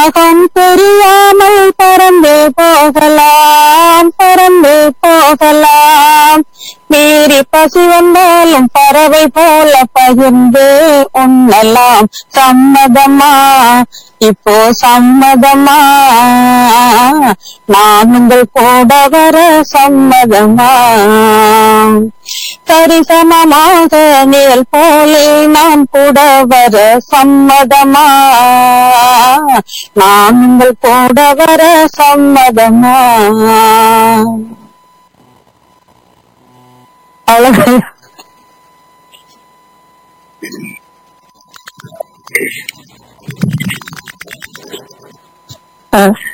அகம் தெரியாமல் பறந்தே போகலாம் பறந்தே போகலாம் மீறி பசி வந்தாலும் பறவை போல பகிர்ந்து உண்ணலாம் சம்மதமா இப்போ சம்மதமா நான் உங்கள் கூட வர சம்மதமா சரிசமமாக நிழல் போலே நான் கூட வர சம்மதமா நான் உங்கள் கூட வர சம்மதமா அவ்வளவு ஆ